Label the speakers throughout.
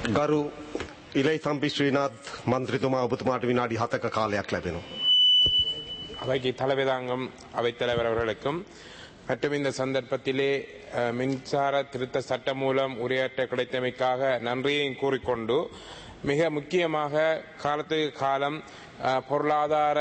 Speaker 1: ගරු ඉලයි සම්පි ශ්‍රීනාත් මන්ත්‍රතුමා ඔබතුමාට විනාඩි හතක කාලයක් ලැබෙනවා.
Speaker 2: அவைக்கு தலைவேதாங்கம் அவைத்தலைவர் அவர்களுக்கும் மற்றும் இந்த சந்தர்ப்பத்திலே அஹ், மின்சார திருத்த சட்டம் மூலம் உரையாற்ற கிடைத்தமைக்காக நன்றியையும் கூறிக்கொண்டு மிக முக்கியமாக காலத்துக்கு காலம் அஹ், பொருளாதார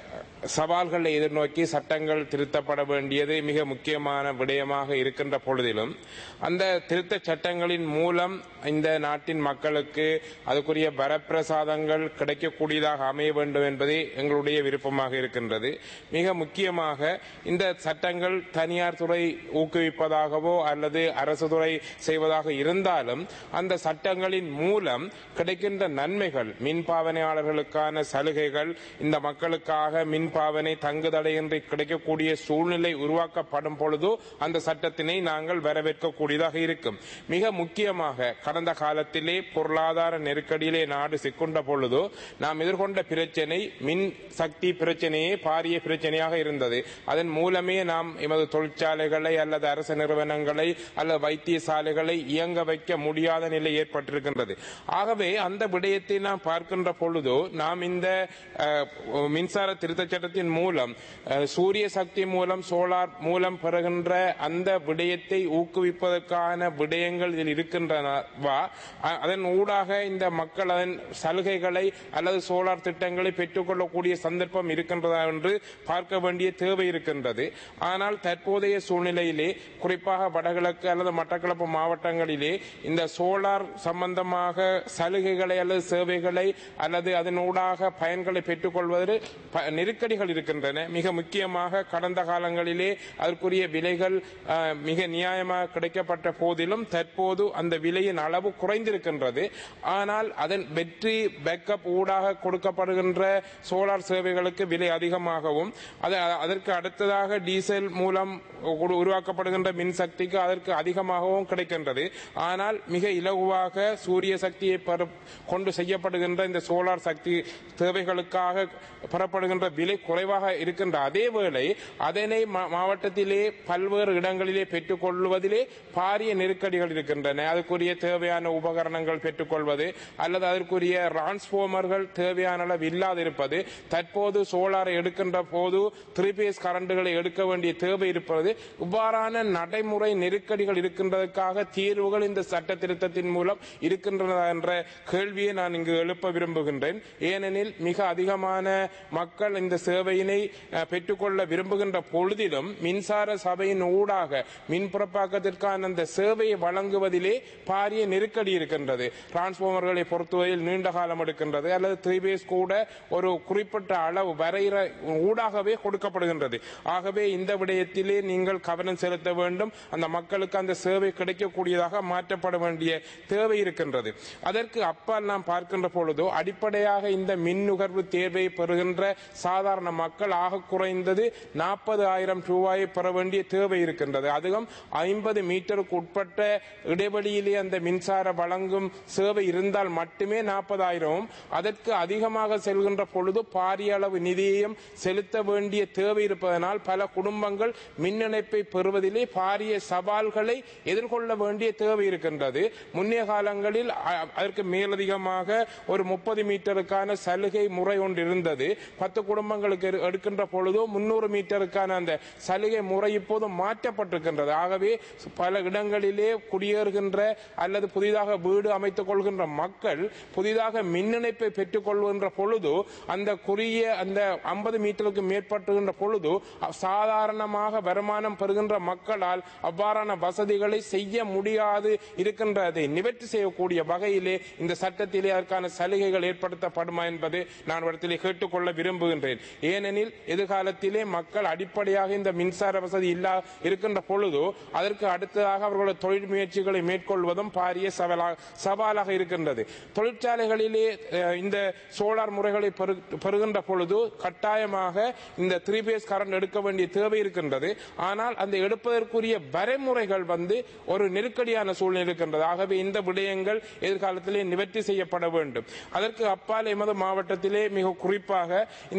Speaker 2: சவால்களை எதிர்நோக்கி சட்டங்கள் திருத்தப்பட வேண்டியது மிக முக்கியமான விடயமாக இருக்கின்ற பொழுதிலும் அந்த திருத்த சட்டங்களின் மூலம் இந்த நாட்டின் மக்களுக்கு அதுக்குரிய வரப்பிரசாதங்கள் கிடைக்கக்கூடியதாக அமைய வேண்டும் என்பதே எங்களுடைய விருப்பமாக இருக்கின்றது மிக முக்கியமாக இந்த சட்டங்கள் தனியார் துறை ஊக்குவிப்பதாகவோ அல்லது அரசு துறை செய்வதாக இருந்தாலும் அந்த சட்டங்களின் மூலம் கிடைக்கின்ற நன்மைகள் மின் பாவனையாளர்களுக்கான சலுகைகள் இந்த மக்களுக்காக மின் பாவனை தங்குதடையின்றி கிடைக்கக்கூடிய சூழ்நிலை உருவாக்கப்படும் பொழுது அந்த சட்டத்தினை நாங்கள் வரவேற்கக்கூடியதாக இருக்கும் மிக முக்கியமாக கடந்த காலத்திலே பொருளாதார நெருக்கடியிலே நாடு சிக்குண்ட பொழுது நாம் எதிர்கொண்ட பிரச்சனை மின் சக்தி பிரச்சனையே பாரிய பிரச்சனையாக இருந்தது அதன் மூலமே நாம் எமது தொழிற்சாலைகளை அல்லது அரசு நிறுவனங்களை அல்லது வைத்தியசாலைகளை இயங்க வைக்க முடியாத நிலை ஏற்பட்டிருக்கின்றது ஆகவே அந்த விடயத்தை நாம் பார்க்கின்ற பொழுது நாம் இந்த அஹ், மின்சார திருத்தச் சட்டத்தின் மூலம் அஹ், சூரிய சக்தி மூலம் சோலார் மூலம் பெறுகின்ற அந்த விடயத்தை ஊக்குவிப்பதற்கான விடயங்கள் இதில் இருக்கின்றனவா அ- அதன் ஊடாக இந்த மக்கள் அதன் சலுகைகளை அல்லது சோலார் திட்டங்களை பெற்றுக்கொள்ளக்கூடிய சந்தர்ப்பம் இருக்கின்றதா என்று பார்க்க வேண்டிய தேவை இருக்கின்றது ஆனால் தற்போதைய சூழ்நிலையிலே குறிப்பாக வடகிழக்கு அல்லது மட்டக்களப்பு மாவட்டங்களிலே இந்த சோலார் சம்பந்தமாக சலுகைகளை அல்லது சேவைகளை அல்லது அதனூடாக பயன்களை பெற்றுக்கொள்வதில் ப- நெருக்கடிகள் இருக்கின்றன மிக முக்கியமாக கடந்த காலங்களிலே அதற்குரிய விலைகள் அஹ், மிக நியாயமாக கிடைக்கப்பட்ட போதிலும் தற்போது அந்த விலையின் அளவு குறைந்திருக்கின்றது ஆனால் அதன் வெற்றி பேக்கப் ஊடாக கொடுக்கப்படுகின்ற சோலார் சேவைகளுக்கு விலை அதிகமாகவும் அது அதற்கு அடுத்ததாக டீசல் மூலம் உரு- உருவாக்கப்படுகின்ற மின்சக்திக்கு அதற்கு அதிகமாகவும் கிடைக்கின்றது ஆனால் மிக இலகுவாக சூரிய சக்தியை பெற- கொண்டு செய்யப்படுகின்ற இந்த சோலார் சக்தி தேவைகளுக்காக பெறப்படுகின்ற விலை குறைவாக இருக்கின்ற அதே வேளை அதனை மா- மாவட்டத்திலே பல்வேறு இடங்களிலே பெற்றுக்கொள்வதிலே பாரிய நெருக்கடிகள் இருக்கின்றன அதுக்குரிய தேவையான உபகரணங்கள் பெற்றுக்கொள்வது அல்லது அதற்குரிய டிரான்ஸ்பார்மர்கள் தேவையான அளவு இல்லாதிருப்பது தற்போது சோலாரை எடுக்கின்ற போது த்ரீ பேஸ் கரண்டுகளை எடுக்க வேண்டிய தேவை இருப்பது இவ்வாறான நடைமுறை நெருக்கடிகள் இருக்கின்றதற்காக தீர்வுகள் இந்த சட்ட திருத்தத்தின் மூலம் இருக்கின்றன என்ற கேள்வியை நான் இங்கு எழுப்ப விரும்புகின்றேன் ஏனெனில் மிக அதிகமான மக்கள் இந்த சேவையினை அஹ், பெற்றுக்கொள்ள விரும்புகின்ற பொழுதிலும் மின்சார சபையின் ஊடாக மின் புறப்பாக்கத்திற்கான அந்த சேவையை வழங்குவதிலே பாரிய நெருக்கடி இருக்கின்றது டிரான்ஸ்பார்மர்களை பொறுத்தவரையில் நீண்ட காலம் எடுக்கின்றது அல்லது த்ரீ பேஸ் கூட ஒரு குறிப்பிட்ட அளவு வரைகிற ஊடாகவே கொடுக்கப்படுகின்றது ஆகவே இந்த விடயத்திலே நீங்கள் கவனம் செலுத்த வேண்டும் அந்த மக்களுக்கு அந்த சேவை கிடைக்கக்கூடியதாக மாற்றப்பட வேண்டிய தேவை இருக்கின்றது அதற்கு அப்பால் நாம் பார்க்கின்ற பொழுதோ அடிப்படையாக இந்த மின் நுகர்வு தேர்வை பெறுகின்ற சாதாரண மக்கள் ஆக குறைந்தது நாற்பது ஆயிரம் ரூபாயை பெற வேண்டிய தேவை இருக்கின்றது அதுவும் ஐம்பது மீட்டருக்கு உட்பட்ட இடைவெளியிலே அந்த மின்சார வழங்கும் சேவை இருந்தால் மட்டுமே நாற்பதாயிரமும் அதற்கு அதிகமாக செல்கின்ற பொழுது பாரிய அளவு நிதியையும் செலுத்த வேண்டிய தேவை இருப்பதனால் பல குடும்பங்கள் மின் இணைப்பை பெறுவதிலே பாரிய சவால்களை எதிர்கொள்ள வேண்டிய தேவை இருக்கின்றது முன்னைய காலங்களில் அ- அதற்கு மேலதிகமாக ஒரு முப்பது மீட்டருக்கான சலுகை முறை ஒன்று இருந்தது பத்து குடும்பங்களுக்கு எடு- எடுக்கின்ற பொழுதோ முன்னூறு மீட்டருக்கான அந்த சலுகை முறை இப்போது மாற்றப்பட்டிருக்கின்றது ஆகவே பல இடங்களிலே குடியேறுகின்ற அல்லது புதிதாக வீடு அமைத்துக் கொள்கின்ற மக்கள் புதிதாக மின் இணைப்பை பெற்றுக் கொள்கின்ற பொழுது அந்த குறுகிய அந்த ஐம்பது மீட்டருக்கு மேற்பட்டுகின்ற பொழுது அ- சாதாரணமாக வருமானம் பெறுகின்ற மக்களால் அவ்வாறான வசதிகளை செய்ய முடியாது இருக்கின்றதை நிவர்த்தி செய்யக்கூடிய வகையிலே இந்த சட்டத்திலே அதற்கான சலுகைகள் ஏற்படுத்தப்படுமா என்பது நான் இடத்திலே கேட்டுக்கொள்ள விரும்புகின்றேன் ஏனெனில் எதிர்காலத்திலே மக்கள் அடிப்படையாக இந்த மின்சார வசதி இல்லா இருக்கின்ற பொழுது அதற்கு அடுத்ததாக அவர்களுடைய தொழில் முயற்சிகளை மேற்கொள்வதும் பாரிய சவாலாக சவாலாக இருக்கின்றது தொழிற்சாலைகளிலே அஹ், இந்த சோலார் முறைகளை பெறு- பெறுகின்ற பொழுது கட்டாயமாக இந்த த்ரீ பேஸ் கரண்ட் எடுக்க வேண்டிய தேவை இருக்கின்றது ஆனால் அந்த எடுப்பதற்குரிய வரைமுறைகள் வந்து ஒரு நெருக்கடியான சூழ்நிலை இருக்கின்றது ஆகவே இந்த விடயங்கள் எதிர்காலத்திலே நிவர்த்தி செய்யப்பட வேண்டும் அதற்கு அப்பால் எமது மாவட்டத்திலே மிக குறிப்பாக இந்த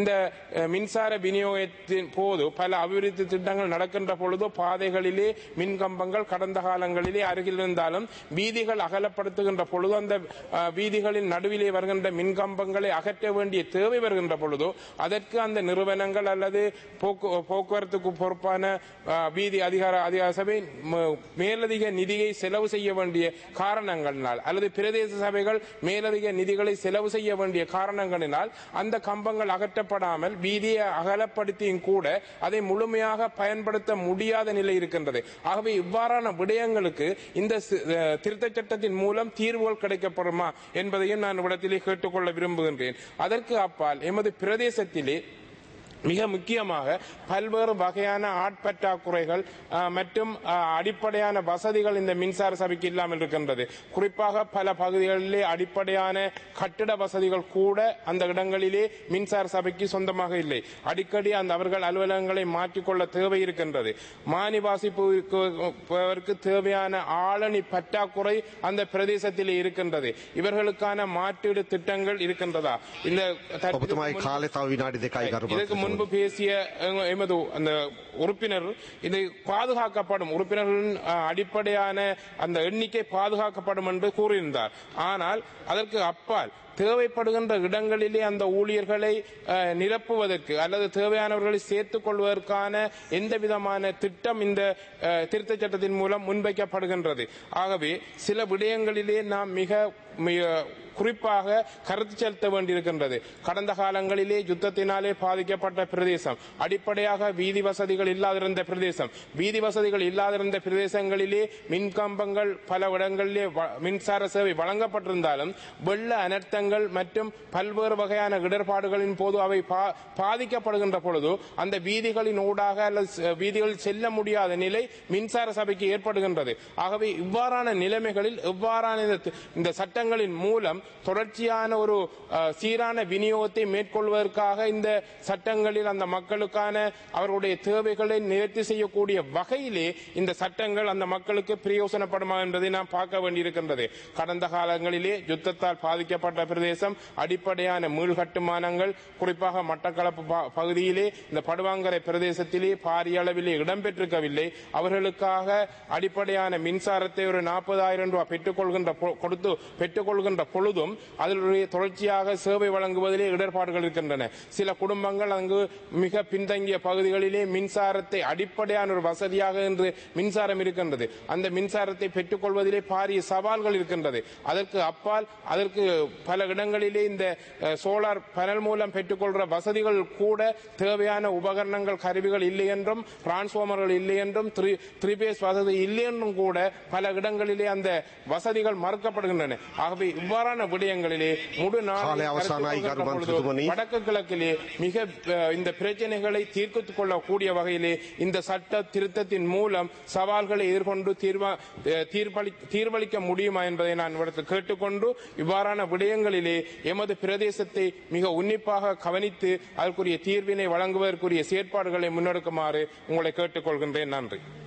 Speaker 2: அஹ், மின்சார விநியோகத்தின் போது பல அபிவிருத்தி திட்டங்கள் நடக்கின்ற பொழுது பாதைகளிலே மின் கம்பங்கள் கடந்த காலங்களிலே அருகில் இருந்தாலும் வீதிகள் அகலப்படுத்துகின்ற பொழுது அந்த அஹ், வீதிகளின் நடுவிலே வருகின்ற மின் கம்பங்களை அகற்ற வேண்டிய தேவை வருகின்ற பொழுதோ அதற்கு அந்த நிறுவனங்கள் அல்லது போக்கு- போக்குவரத்துக்கு பொறுப்பான அஹ், வீதி அதிகார அதிகார சபை ம- மேலதிக நிதியை செலவு செய்ய வேண்டிய காரணங்களினால் அல்லது பிரதேச சபைகள் மேலதிக நிதிகளை செலவு செய்ய வேண்டிய காரணங்களினால் அந்த கம்பங்கள் அகற்றப்படாமல் வீதியை அகலப்படுத்தியும் கூட அதை முழுமையாக பயன்படுத்த முடியாத நிலை இருக்கின்றது ஆகவே இவ்வாறான விடயங்களுக்கு இந்த சி- அஹ், திருத்தச் சட்டத்தின் மூலம் தீர்வுகள் கிடைக்கப்படுமா என்பதையும் நான் இடத்திலே கேட்டுக்கொள்ள விரும்புகின்றேன் அதற்கு அப்பால் எமது பிரதேசத்திலே மிக முக்கியமாக பல்வேறு வகையான ஆட்பற்றாக்குறைகள் அஹ், மற்றும் அஹ், அடிப்படையான வசதிகள் இந்த மின்சார சபைக்கு இல்லாமல் இருக்கின்றது குறிப்பாக பல பகுதிகளிலே அடிப்படையான கட்டிட வசதிகள் கூட அந்த இடங்களிலே மின்சார சபைக்கு சொந்தமாக இல்லை அடிக்கடி அந்த அவர்கள் அலுவலகங்களை மாற்றிக்கொள்ள தேவை இருக்கின்றது மானி வாசிப்புக்கு தேவையான ஆளணி பற்றாக்குறை அந்த பிரதேசத்திலே இருக்கின்றது இவர்களுக்கான மாற்றீடு திட்டங்கள் இருக்கின்றதா இந்த தற்போது
Speaker 1: ඔබතුමායි කාලෙ තව විනාඩි දෙකයි
Speaker 2: இதற்கு
Speaker 1: කරුමත්
Speaker 2: முன்பு பேசிய அஹ், எமது அந்த உறுப்பினர் இது பாதுகாக்கப்படும் உறுப்பினர்களின் அஹ், அடிப்படையான அந்த எண்ணிக்கை பாதுகாக்கப்படும் என்று கூறியிருந்தார் ஆனால் அதற்கு அப்பால் தேவைப்படுகின்ற இடங்களிலே அந்த ஊழியர்களை அஹ், நிரப்புவதற்கு அல்லது தேவையானவர்களை சேர்த்துக் கொள்வதற்கான எந்த விதமான திட்டம் இந்த அஹ், திருத்தச் சட்டத்தின் மூலம் முன்வைக்கப்படுகின்றது ஆகவே சில விடயங்களிலே நாம் மிக மிக குறிப்பாக கருத்து செலுத்த வேண்டியிருக்கின்றது கடந்த காலங்களிலே யுத்தத்தினாலே பாதிக்கப்பட்ட பிரதேசம் அடிப்படையாக வீதி வசதிகள் இல்லாதிருந்த பிரதேசம் வீதி வசதிகள் இல்லாதிருந்த பிரதேசங்களிலே மின்கம்பங்கள் பல இடங்களிலே வ- மின்சார சேவை வழங்கப்பட்டிருந்தாலும் வெள்ள அனர்த்தங்கள் மற்றும் பல்வேறு வகையான இடர்பாடுகளின் போது அவை பா- பாதிக்கப்படுகின்ற பொழுது அந்த வீதிகளின் ஊடாக அல்லது ச- வீதிகளில் செல்ல முடியாத நிலை மின்சார சபைக்கு ஏற்படுகின்றது ஆகவே இவ்வாறான நிலைமைகளில் எவ்வாறான இந்த தி- இந்த சட்டங்களின் மூலம் தொடர்ச்சியான ஒரு அஹ், சீரான விநியோகத்தை மேற்கொள்வதற்காக இந்த சட்டங்களில் அந்த மக்களுக்கான அவர்களுடைய தேவைகளை நிவர்த்தி செய்யக்கூடிய வகையிலே இந்த சட்டங்கள் அந்த மக்களுக்கு பிரயோசனப்படுமா என்பதை நாம் பார்க்க வேண்டியிருக்கின்றது கடந்த காலங்களிலே யுத்தத்தால் பாதிக்கப்பட்ட பிரதேசம் அடிப்படையான மீள்கட்டுமானங்கள் குறிப்பாக மட்டக்களப்பு ப- பகுதியிலே இந்த படுவாங்கரை பிரதேசத்திலே பாரிய அளவிலே இடம்பெற்றிருக்கவில்லை அவர்களுக்காக அடிப்படையான மின்சாரத்தை ஒரு நாற்பதாயிரம் ரூபாய் பெற்றுக்கொள்கின்ற பொ- கொடுத்து பெற்றுக்கொள்கின்ற பொழுதும் அதனுடைய தொடர்ச்சியாக சேவை வழங்குவதிலே இடர்பாடுகள் இருக்கின்றன சில குடும்பங்கள் அங்கு மிக பின்தங்கிய பகுதிகளிலே மின்சாரத்தை அடிப்படையான ஒரு வசதியாக என்று மின்சாரம் இருக்கின்றது அந்த மின்சாரத்தை பெற்றுக்கொள்வதிலே பாரிய சவால்கள் இருக்கின்றது அதற்கு அப்பால் அதற்கு பல இடங்களிலே இந்த அஹ், சோலார் பேனல் மூலம் பெற்றுக்கொள்கிற வசதிகள் கூட தேவையான உபகரணங்கள் கருவிகள் இல்லை என்றும் டிரான்ஸ்பார்மர்கள் இல்லை என்றும் த்ரீ பேஸ் வசதி இல்லை என்றும் கூட பல இடங்களிலே அந்த வசதிகள் மறுக்கப்படுகின்றன ஆகவே இவ்வாறான விடயங்களிலே முழு நாடு
Speaker 1: காலை அவசானாய்
Speaker 2: கருத்து கொள்கின்ற
Speaker 1: கருமான்
Speaker 2: பொழுது
Speaker 1: திருமணி.
Speaker 2: வடக்கு கிழக்கிலே மிக அஹ், இந்த பிரச்சனைகளை தீர்த்துக் கொள்ளக்கூடிய வகையிலே இந்த சட்ட திருத்தத்தின் மூலம் சவால்களை எதிர்கொண்டு தீர்வா அஹ், தீர்ப்பளி- தீர்வளிக்க முடியுமா என்பதை நான் இவரத்தில் கேட்டுக்கொண்டு இவ்வாறான விடயங்களிலே எமது பிரதேசத்தை மிக உன்னிப்பாக கவனித்து அதற்குரிய தீர்வினை வழங்குவதற்குரிய செயற்பாடுகளை முன்னெடுக்குமாறு உங்களை கேட்டுக்கொள்கின்றேன் நன்றி